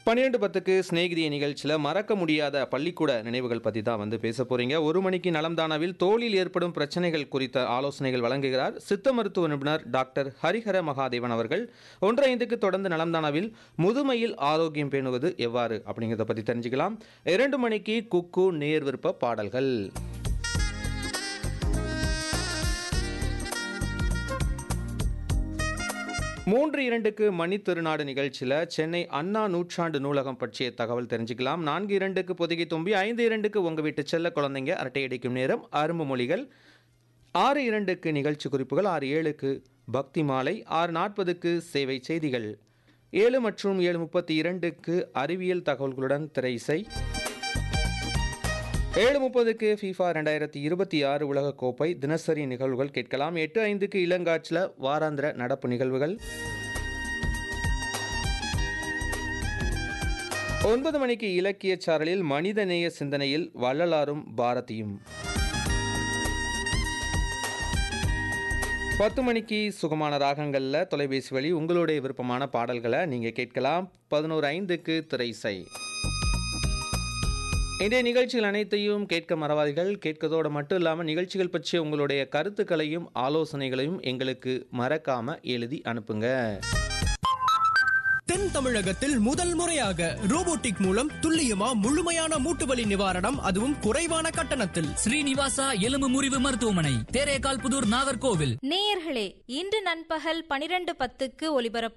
பன்னிரெண்டு பத்துக்கு சிநேகிதிய நிகழ்ச்சியில் மறக்க முடியாத பள்ளிக்கூட நினைவுகள் பற்றி தான் வந்து பேச போகிறீங்க ஒரு மணிக்கு நலம்தானாவில் தோலில் ஏற்படும் பிரச்சனைகள் குறித்த ஆலோசனைகள் வழங்குகிறார் சித்த மருத்துவ நிபுணர் டாக்டர் ஹரிஹர மகாதேவன் அவர்கள் ஒன்று ஐந்துக்கு தொடர்ந்து நலம்தானாவில் முதுமையில் ஆரோக்கியம் பேணுவது எவ்வாறு அப்படிங்கிறத பற்றி தெரிஞ்சுக்கலாம் இரண்டு மணிக்கு குக்கு நேர் விருப்ப பாடல்கள் மூன்று இரண்டுக்கு மணி திருநாடு நிகழ்ச்சியில் சென்னை அண்ணா நூற்றாண்டு நூலகம் பற்றிய தகவல் தெரிஞ்சுக்கலாம் நான்கு இரண்டுக்கு பொதுகை தும்பி ஐந்து இரண்டுக்கு உங்கள் வீட்டு செல்ல குழந்தைங்க அரட்டை அடிக்கும் நேரம் அரும்பு மொழிகள் ஆறு இரண்டுக்கு நிகழ்ச்சி குறிப்புகள் ஆறு ஏழுக்கு பக்தி மாலை ஆறு நாற்பதுக்கு சேவை செய்திகள் ஏழு மற்றும் ஏழு முப்பத்தி இரண்டுக்கு அறிவியல் தகவல்களுடன் திரை இசை ஏழு முப்பதுக்கு ஃபீஃபா ரெண்டாயிரத்தி இருபத்தி ஆறு உலகக்கோப்பை தினசரி நிகழ்வுகள் கேட்கலாம் எட்டு ஐந்துக்கு இளங்காற்றில் வாராந்திர நடப்பு நிகழ்வுகள் ஒன்பது மணிக்கு இலக்கிய சாரலில் மனிதநேய சிந்தனையில் வள்ளலாரும் பாரதியும் பத்து மணிக்கு சுகமான ராகங்களில் தொலைபேசி வழி உங்களுடைய விருப்பமான பாடல்களை நீங்கள் கேட்கலாம் பதினோரு ஐந்துக்கு திரைசை இன்றைய நிகழ்ச்சிகள் அனைத்தையும் கேட்க மறவாதீர்கள் கேட்கதோடு மட்டும் இல்லாமல் நிகழ்ச்சிகள் பற்றிய உங்களுடைய கருத்துக்களையும் ஆலோசனைகளையும் எங்களுக்கு மறக்காம எழுதி அனுப்புங்க தென் தமிழகத்தில் முதல் முறையாக ரோபோட்டிக் மூலம் துல்லியமா முழுமையான மூட்டு வலி நிவாரணம் அதுவும் குறைவான கட்டணத்தில் ஸ்ரீனிவாசா எலும்பு முறிவு மருத்துவமனை தேரேகால் புதூர் நாகர்கோவில் நேயர்களே இன்று நண்பகல் பனிரெண்டு பத்துக்கு ஒலிபரப்பு